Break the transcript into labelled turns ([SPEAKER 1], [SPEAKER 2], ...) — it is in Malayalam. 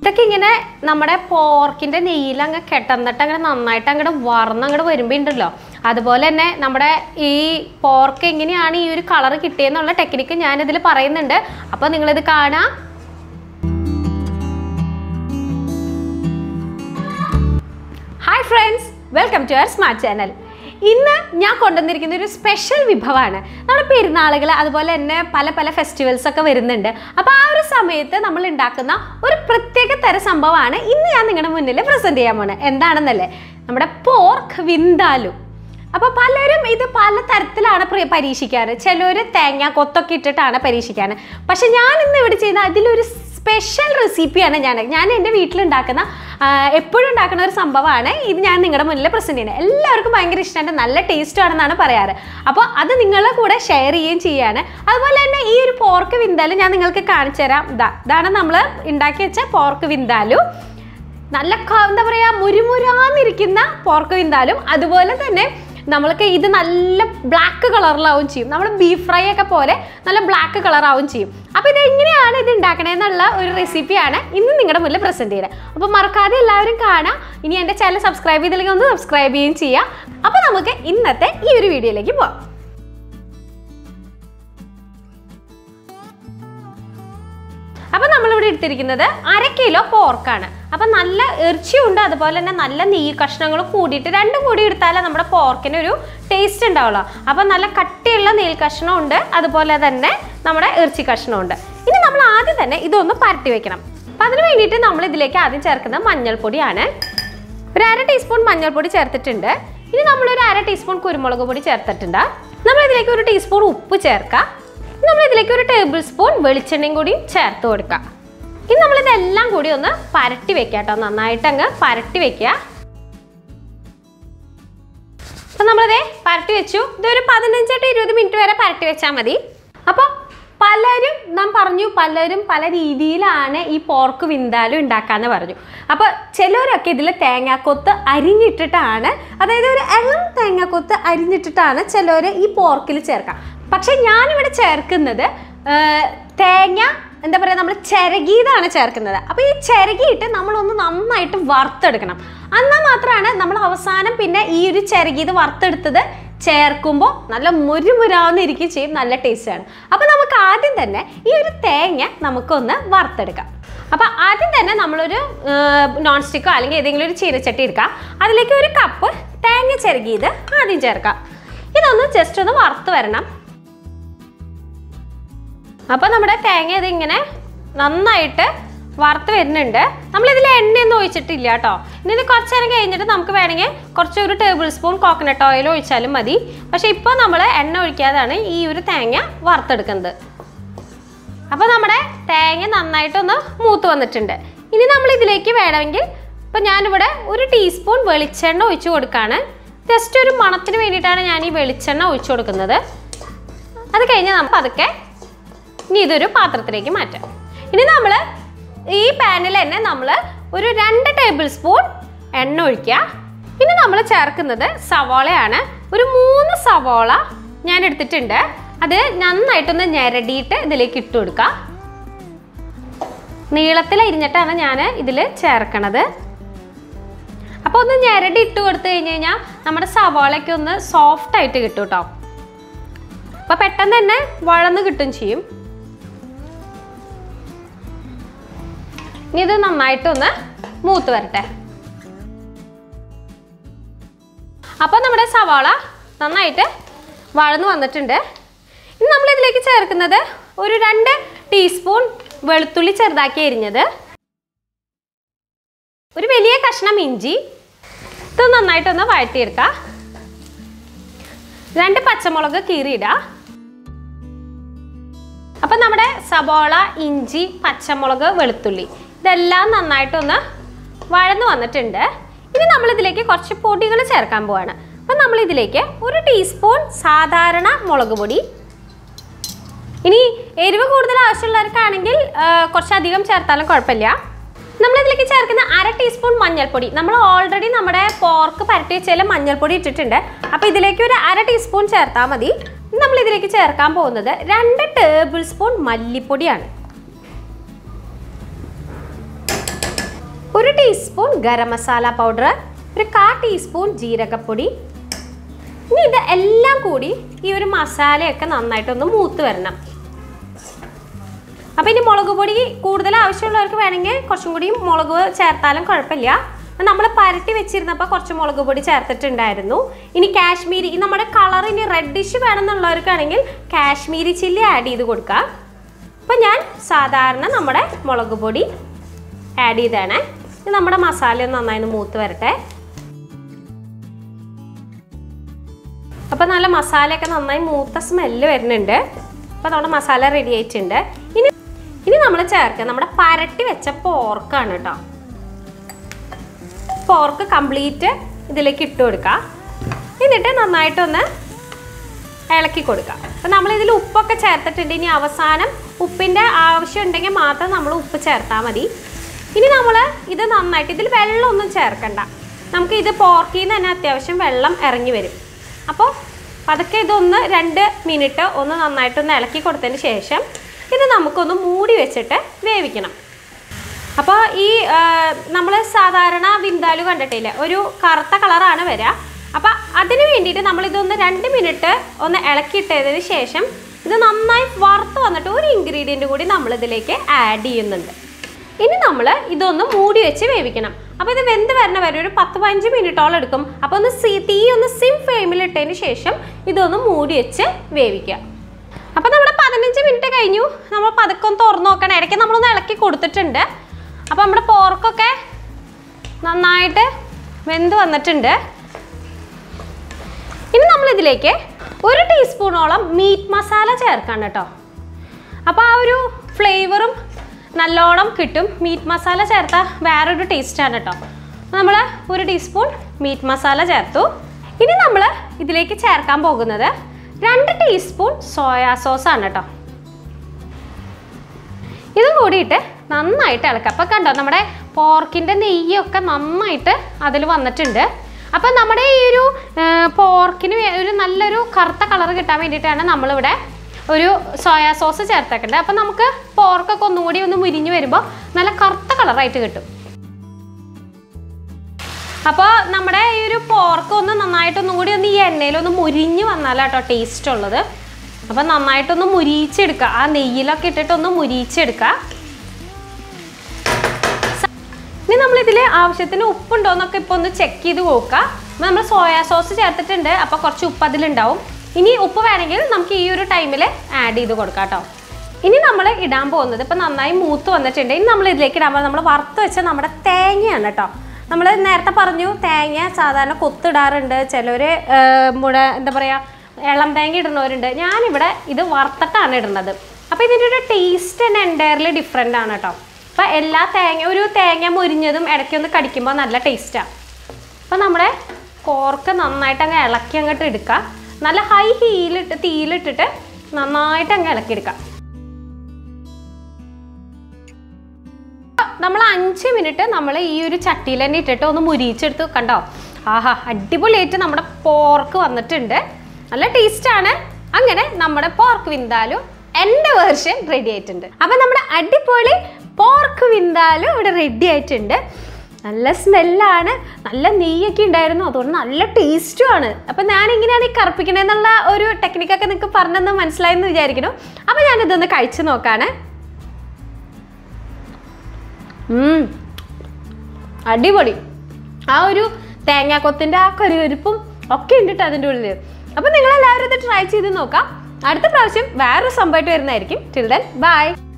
[SPEAKER 1] ഇതൊക്കെ ഇങ്ങനെ നമ്മുടെ പോർക്കിന്റെ നെയ്യിൽ അങ്ങ് കെട്ടന്നിട്ട് അങ്ങനെ നന്നായിട്ട് അങ്ങോട്ട് വറന്ന് അങ്ങോട്ട് വരുമ്പോൾ ഉണ്ടല്ലോ അതുപോലെ തന്നെ നമ്മുടെ ഈ പോർക്ക് എങ്ങനെയാണ് ഈ ഒരു കളർ കിട്ടിയെന്നുള്ള ടെക്നിക്ക് ഞാനിതിൽ പറയുന്നുണ്ട് അപ്പോൾ നിങ്ങളിത് കാണാം hi friends welcome to our smart channel ഇന്ന് ഞാൻ കൊണ്ടുവന്നിരിക്കുന്ന ഒരു സ്പെഷ്യൽ വിഭവമാണ് നമ്മുടെ പെരുന്നാളുകൾ അതുപോലെ തന്നെ പല പല ഫെസ്റ്റിവൽസ് ഒക്കെ വരുന്നുണ്ട് അപ്പോൾ ആ ഒരു സമയത്ത് നമ്മൾ ഉണ്ടാക്കുന്ന ഒരു പ്രത്യേക തരം സംഭവമാണ് ഇന്ന് ഞാൻ നിങ്ങളുടെ മുന്നിൽ പ്രസൻറ്റ് ചെയ്യാൻ പോണത് എന്താണെന്നല്ലേ നമ്മുടെ പോർക്ക് വിന്താലു അപ്പോൾ പലരും ഇത് പല തരത്തിലാണ് പ്രി- പരീക്ഷിക്കാറ് ചിലർ തേങ്ങ കൊത്തൊക്കെ ഇട്ടിട്ടാണ് പരീക്ഷിക്കാറ് പക്ഷെ ഞാൻ ഇന്ന് ഇവിടെ ചെയ്യുന്ന അതിലൊരു സ്പെഷ്യൽ റെസിപ്പിയാണ് ഞാൻ ഞാൻ എൻ്റെ വീട്ടിലുണ്ടാക്കുന്ന ആ, എപ്പോഴും ഉണ്ടാക്കുന്ന ഒരു സംഭവമാണ് ഇത് ഞാൻ നിങ്ങളുടെ മുന്നിൽ പ്രസൻറ്റ് ചെയ്യുന്നത് എല്ലാവർക്കും ഭയങ്കര ഇഷ്ടമാണ് നല്ല ടേസ്റ്റ് ആണെന്നാണ് പറയാറ് അപ്പോൾ അത് നിങ്ങളുടെ കൂടെ ഷെയർ ചെയ്യുകയും ചെയ്യാണ് അതുപോലെ തന്നെ ഈ ഒരു പോർക്ക് വിന്താലും ഞാൻ നിങ്ങൾക്ക് കാണിച്ചു തരാം ഇതാ ഇതാണ് നമ്മൾ ഉണ്ടാക്കി വെച്ച പോർക്ക് വിന്താലു നല്ല ക- എന്താ പറയാ മുരുമുരാന്നിരിക്കുന്ന പോർക്ക് വിന്താലും അതുപോലെ തന്നെ നമ്മൾക്ക് ഇത് നല്ല ബ്ലാക്ക് കളറിലാവും ചെയ്യും നമ്മൾ ബീഫ് ഫ്രൈ ഒക്കെ പോലെ നല്ല ബ്ലാക്ക് കളറാവും ചെയ്യും അപ്പോൾ ഇത് എങ്ങനെയാണ് ഇത് ഉണ്ടാക്കണേന്നുള്ള ഒരു റെസിപ്പിയാണ് ഇന്ന് നിങ്ങളുടെ മുന്നിൽ പ്രസൻറ്റ് ചെയ്യുന്നത് അപ്പോൾ മറക്കാതെ എല്ലാവരും കാണാം ഇനി എൻ്റെ ചാനൽ സബ്സ്ക്രൈബ് ചെയ്തില്ലെങ്കിൽ ഒന്ന് സബ്സ്ക്രൈബ് ചെയ്യുകയും ചെയ്യാം അപ്പോൾ നമുക്ക് ഇന്നത്തെ ഈ ഒരു വീഡിയോയിലേക്ക് പോവാം അപ്പം നമ്മളിവിടെ എടുത്തിരിക്കുന്നത് അര കിലോ പോർക്കാണ് അപ്പം നല്ല ഇറച്ചിയുണ്ട് അതുപോലെ തന്നെ നല്ല നെയ്യ് കഷ്ണങ്ങൾ കൂടിയിട്ട് രണ്ടും കൂടി എടുത്താലേ നമ്മുടെ പോർക്കിന് ഒരു ടേസ്റ്റ് ഉണ്ടാവുള്ളൂ അപ്പം നല്ല കട്ടിയുള്ള നെയ്യ് കഷ്ണം ഉണ്ട് അതുപോലെ തന്നെ നമ്മുടെ ഇറച്ചി കഷ്ണം ഉണ്ട് ഇനി നമ്മൾ ആദ്യം തന്നെ ഇതൊന്ന് പരട്ടി വെക്കണം അപ്പം അതിന് വേണ്ടിയിട്ട് നമ്മൾ ഇതിലേക്ക് ആദ്യം ചേർക്കുന്നത് മഞ്ഞൾപ്പൊടിയാണ് ഒരു അര ടീസ്പൂൺ മഞ്ഞൾപ്പൊടി ചേർത്തിട്ടുണ്ട് ഇനി നമ്മളൊരു അര ടീസ്പൂൺ കുരുമുളക് പൊടി ചേർത്തിട്ടുണ്ട് നമ്മൾ ഇതിലേക്ക് ഒരു ടീസ്പൂൺ ഉപ്പ് ചേർക്കാം ഇനി നമ്മൾ ഇതിലേക്ക് ഒരു ടേബിൾ സ്പൂൺ വെളിച്ചെണ്ണയും കൂടി ചേർത്ത് കൊടുക്കാം ഇനി നമ്മളിതെല്ലാം കൂടി ഒന്ന് പരട്ടി വെക്കാം കേട്ടോ നന്നായിട്ട് അങ്ങ് പരട്ടി വെക്കുക അപ്പം നമ്മളിതേ പരട്ടി വെച്ചു ഇതൊരു പതിനഞ്ച് ടു ഇരുപത് മിനിറ്റ് വരെ പരട്ടി വെച്ചാൽ മതി അപ്പോൾ പലരും നാം പറഞ്ഞു പലരും പല രീതിയിലാണ് ഈ പോർക്ക് വിന്താലും ഉണ്ടാക്കാന്ന് പറഞ്ഞു അപ്പോൾ ചിലരൊക്കെ ഇതിൽ തേങ്ങാക്കൊത്ത് അരിഞ്ഞിട്ടിട്ടാണ് അതായത് ഒരു ഇളം തേങ്ങാക്കൊത്ത് അരിഞ്ഞിട്ടിട്ടാണ് ചിലർ ഈ പോർക്കിൽ ചേർക്കുക പക്ഷെ ഞാനിവിടെ ചേർക്കുന്നത് ആ, തേങ്ങ എന്താ പറയുക നമ്മൾ ചിരകിയതാണ് ചേർക്കുന്നത് അപ്പോൾ ഈ ചിരകിയിട്ട് നമ്മളൊന്ന് നന്നായിട്ട് വറുത്തെടുക്കണം എന്നാൽ മാത്രമാണ് നമ്മൾ അവസാനം പിന്നെ ഈ ഒരു ചിരകിയത് വറുത്തെടുത്തത് ചേർക്കുമ്പോൾ നല്ല മുരുമുരാന്നിരിക്കും ചെയ്യും നല്ല ടേസ്റ്റാണ് അപ്പോൾ നമുക്ക് ആദ്യം തന്നെ ഈ ഒരു തേങ്ങ നമുക്കൊന്ന് വറുത്തെടുക്കാം അപ്പോൾ ആദ്യം തന്നെ നമ്മളൊരു നോൺ സ്റ്റിക്കോ അല്ലെങ്കിൽ ഏതെങ്കിലും ഒരു ചീനച്ചട്ടി എടുക്കാം അതിലേക്ക് ഒരു കപ്പ് തേങ്ങ ചിരകിയത് ആദ്യം ചേർക്കാം ഇതൊന്ന് ജസ്റ്റ് ഒന്ന് വറുത്ത് വരണം അപ്പോൾ നമ്മുടെ തേങ്ങ ഇതിങ്ങനെ നന്നായിട്ട് വറുത്ത് വരുന്നുണ്ട് നമ്മളിതിൽ എണ്ണയൊന്നും ഒഴിച്ചിട്ടില്ല കേട്ടോ ഇനി ഇത് കുറച്ച് നേരം കഴിഞ്ഞിട്ട് നമുക്ക് വേണമെങ്കിൽ കുറച്ച് ഒരു ടേബിൾ സ്പൂൺ കോക്കനട്ട് ഓയിൽ ഒഴിച്ചാലും മതി പക്ഷേ ഇപ്പോൾ നമ്മൾ എണ്ണ ഒഴിക്കാതാണ് ഈ ഒരു തേങ്ങ വറുത്തെടുക്കുന്നത് അപ്പോൾ നമ്മുടെ തേങ്ങ നന്നായിട്ടൊന്ന് മൂത്ത് വന്നിട്ടുണ്ട് ഇനി നമ്മൾ ഇതിലേക്ക് വേണമെങ്കിൽ ഇപ്പം ഞാനിവിടെ ഒരു ടീസ്പൂൺ വെളിച്ചെണ്ണ ഒഴിച്ചു കൊടുക്കുകയാണ് ജസ്റ്റ് ഒരു മണത്തിന് വേണ്ടിയിട്ടാണ് ഞാൻ ഈ വെളിച്ചെണ്ണ ഒഴിച്ചു കൊടുക്കുന്നത് അത് കഴിഞ്ഞ് നമുക്ക് പതുക്കെ ഇനി ഇതൊരു പാത്രത്തിലേക്ക് മാറ്റാം ഇനി നമ്മൾ ഈ പാനിൽ തന്നെ നമ്മൾ ഒരു രണ്ട് ടേബിൾ സ്പൂൺ എണ്ണ ഒഴിക്കുക ഇനി നമ്മൾ ചേർക്കുന്നത് സവാളയാണ് ഒരു മൂന്ന് സവാള ഞാൻ എടുത്തിട്ടുണ്ട് അത് നന്നായിട്ടൊന്ന് ഞെരടിയിട്ട് ഇതിലേക്ക് ഇട്ട് കൊടുക്കുക നീളത്തിൽ അരിഞ്ഞിട്ടാണ് ഞാൻ ഇതിൽ ചേർക്കണത് അപ്പോൾ ഒന്ന് ഞെരടി ഇട്ട് കൊടുത്തു കഴിഞ്ഞ് കഴിഞ്ഞാൽ നമ്മുടെ സവാളയ്ക്ക് ഒന്ന് സോഫ്റ്റ് ആയിട്ട് കിട്ടും കേട്ടോ അപ്പോൾ പെട്ടെന്ന് തന്നെ വഴന്ന് കിട്ടും ചെയ്യും ഇനി ഇത് നന്നായിട്ടൊന്ന് മൂത്ത് വരട്ടെ അപ്പോൾ നമ്മുടെ സവാള നന്നായിട്ട് വഴന്ന് വന്നിട്ടുണ്ട് ഇനി നമ്മൾ ഇതിലേക്ക് ചേർക്കുന്നത് ഒരു രണ്ട് ടീസ്പൂൺ വെളുത്തുള്ളി ചെറുതാക്കി എരിഞ്ഞത് ഒരു വലിയ കഷ്ണം ഇഞ്ചി ഇത് നന്നായിട്ടൊന്ന് വഴറ്റിയെടുക്കുക രണ്ട് പച്ചമുളക് കീറിയിടുക അപ്പം നമ്മുടെ സബോള ഇഞ്ചി പച്ചമുളക് വെളുത്തുള്ളി ഇതെല്ലാം നന്നായിട്ടൊന്ന് വഴന്ന് വന്നിട്ടുണ്ട് ഇനി നമ്മൾ ഇതിലേക്ക് കുറച്ച് പൊടികൾ ചേർക്കാൻ പോവാണ് അപ്പം നമ്മൾ ഇതിലേക്ക് ഒരു ടീസ്പൂൺ സാധാരണ മുളക് പൊടി ഇനി എരിവ് കൂടുതൽ ആവശ്യമുള്ളവർക്കാണെങ്കിൽ ആ, കുറച്ചധികം ചേർത്താലും കുഴപ്പമില്ല നമ്മളിതിലേക്ക് ചേർക്കുന്ന അര ടീസ്പൂൺ മഞ്ഞൾപ്പൊടി നമ്മൾ ഓൾറെഡി നമ്മുടെ പോർക്ക് പരട്ടി വെച്ചാൽ മഞ്ഞൾപ്പൊടി ഇട്ടിട്ടുണ്ട് അപ്പോൾ ഇതിലേക്ക് ഒരു അര ടീസ്പൂൺ ചേർത്താൽ മതി നമ്മൾ ഇതിലേക്ക് ചേർക്കാൻ പോകുന്നത് രണ്ട് ടേബിൾ സ്പൂൺ മല്ലിപ്പൊടിയാണ് ഒരു ടീസ്പൂൺ ഗരം മസാല പൗഡർ ഒരു കാ ടീസ്പൂൺ ജീരകപ്പൊടി ഇനി ഇത് എല്ലാം കൂടി ഈ ഒരു മസാലയൊക്കെ നന്നായിട്ടൊന്ന് മൂത്ത് വരണം അപ്പം ഇനി മുളക് പൊടി കൂടുതൽ ആവശ്യമുള്ളവർക്ക് വേണമെങ്കിൽ കുറച്ചും കൂടി മുളക് ചേർത്താലും കുഴപ്പമില്ല നമ്മൾ പരട്ടി വെച്ചിരുന്നപ്പോൾ കുറച്ച് മുളക് പൊടി ചേർത്തിട്ടുണ്ടായിരുന്നു ഇനി കാശ്മീരി ഈ നമ്മുടെ കളർ ഇനി റെഡിഷ് വേണമെന്നുള്ളവർക്കാണെങ്കിൽ കാശ്മീരി ചില്ലി ആഡ് ചെയ്ത് കൊടുക്കാം അപ്പം ഞാൻ സാധാരണ നമ്മുടെ മുളക് പൊടി ആഡ് ചെയ്തേണേ ഇത് നമ്മുടെ മസാല ഒന്ന് നന്നായി ഒന്ന് മൂത്ത് വരട്ടെ അപ്പോൾ നല്ല മസാലയൊക്കെ നന്നായി മൂത്ത സ്മെല്ല് വരുന്നുണ്ട് അപ്പോൾ നമ്മുടെ മസാല റെഡി ആയിട്ടുണ്ട് ഇനി ഇനി നമ്മൾ ചേർക്കുക നമ്മുടെ പരട്ടി വെച്ച പോർക്കാണ് കേട്ടോ പോർക്ക് കംപ്ലീറ്റ് ഇതിലേക്ക് ഇട്ട് കൊടുക്കുക എന്നിട്ട് നന്നായിട്ടൊന്ന് ഇളക്കി കൊടുക്കുക അപ്പം നമ്മൾ ഇതിൽ ഉപ്പൊക്കെ ചേർത്തിട്ടുണ്ട് ഇനി അവസാനം ഉപ്പിൻ്റെ ആവശ്യം ഉണ്ടെങ്കിൽ മാത്രം നമ്മൾ ഉപ്പ് ചേർത്താൽ മതി ഇനി നമ്മൾ ഇത് നന്നായിട്ട് ഇതിൽ വെള്ളമൊന്നും ചേർക്കണ്ട നമുക്ക് ഇത് പോർക്കിൽ നിന്ന് തന്നെ അത്യാവശ്യം വെള്ളം ഇറങ്ങി വരും അപ്പോൾ പതുക്കെ ഇതൊന്ന് രണ്ട് മിനിറ്റ് ഒന്ന് നന്നായിട്ടൊന്ന് ഇളക്കി കൊടുത്തതിന് ശേഷം ഇത് നമുക്കൊന്ന് മൂടി വെച്ചിട്ട് വേവിക്കണം അപ്പോൾ ഈ നമ്മൾ സാധാരണ വിന്താലു കണ്ടിട്ടില്ലേ ഒരു കറുത്ത കളറാണ് വരിക അപ്പോൾ അതിന് വേണ്ടിയിട്ട് നമ്മളിതൊന്ന് രണ്ട് മിനിറ്റ് ഒന്ന് ഇളക്കിയിട്ടതിന് ശേഷം ഇത് നന്നായി വറുത്ത് വന്നിട്ട് ഒരു ഇൻഗ്രീഡിയൻറ്റ് കൂടി നമ്മളിതിലേക്ക് ആഡ് ചെയ്യുന്നുണ്ട് ഇനി നമ്മൾ ഇതൊന്ന് മൂടി വെച്ച് വേവിക്കണം അപ്പോൾ ഇത് വെന്ത് വരണ വരെ ഒരു പത്ത് പതിനഞ്ച് മിനിറ്റോളം എടുക്കും അപ്പോൾ ഒന്ന് സി തീ ഒന്ന് സിം ഫ്ലെയിമിൽ ഇട്ടതിന് ശേഷം ഇതൊന്ന് മൂടി വെച്ച് വേവിക്കുക അപ്പോൾ നമ്മുടെ പതിനഞ്ച് മിനിറ്റ് കഴിഞ്ഞു നമ്മൾ പതുക്കെ ഒന്ന് തുറന്ന് നോക്കണം ഇടയ്ക്ക് നമ്മളൊന്ന് ഇളക്കി കൊടുത്തിട്ടുണ്ട് അപ്പോൾ നമ്മുടെ പോർക്കൊക്കെ നന്നായിട്ട് വെന്ത് വന്നിട്ടുണ്ട് ഇനി നമ്മളിതിലേക്ക് ഒരു ടീസ്പൂണോളം മീറ്റ് മസാല ചേർക്കാം കേട്ടോ അപ്പോൾ ആ ഒരു ഫ്ലേവറും നല്ലോണം കിട്ടും മീറ്റ് മസാല ചേർത്താൽ വേറൊരു ടേസ്റ്റാണ് കേട്ടോ നമ്മൾ ഒരു ടീസ്പൂൺ മീറ്റ് മസാല ചേർത്തു ഇനി നമ്മൾ ഇതിലേക്ക് ചേർക്കാൻ പോകുന്നത് രണ്ട് ടീസ്പൂൺ സോയാ സോസ് ആണ് കേട്ടോ ഇതും കൂടിയിട്ട് നന്നായിട്ട് ഇളക്കുക അപ്പോൾ കണ്ടോ നമ്മുടെ പോർക്കിൻ്റെ നെയ്യൊക്കെ നന്നായിട്ട് അതിൽ വന്നിട്ടുണ്ട് അപ്പം നമ്മുടെ ഈ ഒരു പോർക്കിന് ഒരു നല്ലൊരു കറുത്ത കളർ കിട്ടാൻ വേണ്ടിയിട്ടാണ് നമ്മളിവിടെ ഒരു സോയാ സോസ് ചേർത്തേക്കുന്നത് അപ്പം നമുക്ക് പോർക്കൊക്കെ ഒന്നുകൂടി ഒന്ന് മുരിഞ്ഞ് വരുമ്പോൾ നല്ല കറുത്ത കളറായിട്ട് കിട്ടും അപ്പോൾ നമ്മുടെ ഈ ഒരു പോർക്ക് ഒന്ന് നന്നായിട്ടൊന്നും കൂടി ഒന്ന് ഈ എണ്ണയിലൊന്ന് മുരിഞ്ഞ് വന്നാലാട്ടോ ടേസ്റ്റ് ഉള്ളത് അപ്പം നന്നായിട്ടൊന്ന് മുരിച്ചെടുക്കുക ആ നെയ്യിലൊക്കെ ഇട്ടിട്ടൊന്ന് മുരിച്ചെടുക്കുക ഇനി നമ്മളിതിൽ ആവശ്യത്തിന് ഉപ്പുണ്ടോ എന്നൊക്കെ ഇപ്പോൾ ഒന്ന് ചെക്ക് ചെയ്ത് നോക്കുക അപ്പോൾ നമ്മൾ സോയാ സോസ് ചേർത്തിട്ടുണ്ട് അപ്പോൾ കുറച്ച് ഉപ്പ് അതിലുണ്ടാവും ഇനി ഉപ്പ് വേണമെങ്കിൽ നമുക്ക് ഈ ഒരു ടൈമിൽ ആഡ് ചെയ്ത് കൊടുക്കാം കേട്ടോ ഇനി നമ്മൾ ഇടാൻ പോകുന്നത് ഇപ്പം നന്നായി മൂത്ത് വന്നിട്ടുണ്ട് ഇനി നമ്മൾ ഇതിലേക്ക് ഇടാൻ പോകുന്നത് നമ്മൾ വറുത്ത് വെച്ച നമ്മുടെ തേങ്ങയാണ് കേട്ടോ നമ്മൾ നേരത്തെ പറഞ്ഞു തേങ്ങ സാധാരണ കൊത്തിടാറുണ്ട് ചിലർ മുട എന്താ പറയുക ഇളം തേങ്ങ ഇടുന്നവരുണ്ട് ഞാനിവിടെ ഇത് വറുത്തിട്ടാണ് ഇടുന്നത് അപ്പോൾ ഇതിൻ്റെ ഒരു ടേസ്റ്റ് തന്നെ എൻറ്റയർലി ഡിഫറെൻ്റ് ആണ് കേട്ടോ അപ്പോൾ എല്ലാ തേങ്ങ ഒരു തേങ്ങ മുരിഞ്ഞതും ഇടയ്ക്കൊന്ന് കടിക്കുമ്പോൾ നല്ല ടേസ്റ്റാണ് അപ്പോൾ നമ്മുടെ കോർക്ക് നന്നായിട്ട് അങ്ങ് ഇളക്കി അങ്ങോട്ട് എടുക്കുക നല്ല ഹൈ ഹീലിട്ട് തീയിലിട്ടിട്ട് നന്നായിട്ട് അങ്ങ് ഇളക്കിയെടുക്കുക നമ്മൾ അഞ്ച് മിനിറ്റ് നമ്മൾ ഈ ഒരു ചട്ടിയിൽ തന്നെ ഇട്ടിട്ട് ഒന്ന് മുരിച്ചെടുത്ത് കണ്ടോ ആഹാ അടിപൊളിയായിട്ട് നമ്മുടെ പോർക്ക് വന്നിട്ടുണ്ട് നല്ല ടേസ്റ്റാണ് അങ്ങനെ നമ്മുടെ പോർക്ക് വിന്താലും എൻ്റെ വേർഷൻ റെഡി ആയിട്ടുണ്ട് അപ്പം നമ്മുടെ അടിപൊളി പോർക്ക് വിന്താലും ഇവിടെ റെഡി ആയിട്ടുണ്ട് നല്ല സ്മെല്ലാണ് നല്ല നെയ്യൊക്കെ ഉണ്ടായിരുന്നു അതുകൊണ്ട് നല്ല ടേസ്റ്റും ആണ് അപ്പം ഞാൻ എങ്ങനെയാണ് ഈ കറുപ്പിക്കണേന്നുള്ള ഒരു ടെക്നിക്കൊക്കെ നിങ്ങൾക്ക് പറഞ്ഞെന്ന് മനസ്സിലായെന്ന് വിചാരിക്കുന്നു അപ്പം ഞാനിതൊന്ന് കഴിച്ചു നോക്കാണ് ഉം. അടിപൊളി ആ ഒരു തേങ്ങാക്കൊത്തിൻ്റെ ആ കരുകരിപ്പും ഒക്കെ ഉണ്ട് ട്ടോ അതിൻ്റെ ഉള്ളിൽ അപ്പം നിങ്ങൾ എല്ലാവരും ഇത് ട്രൈ ചെയ്ത് നോക്കാം അടുത്ത പ്രാവശ്യം വേറൊരു സംഭവമായിട്ട് വരുന്നതായിരിക്കും ടിൽ ദെൻ ബൈ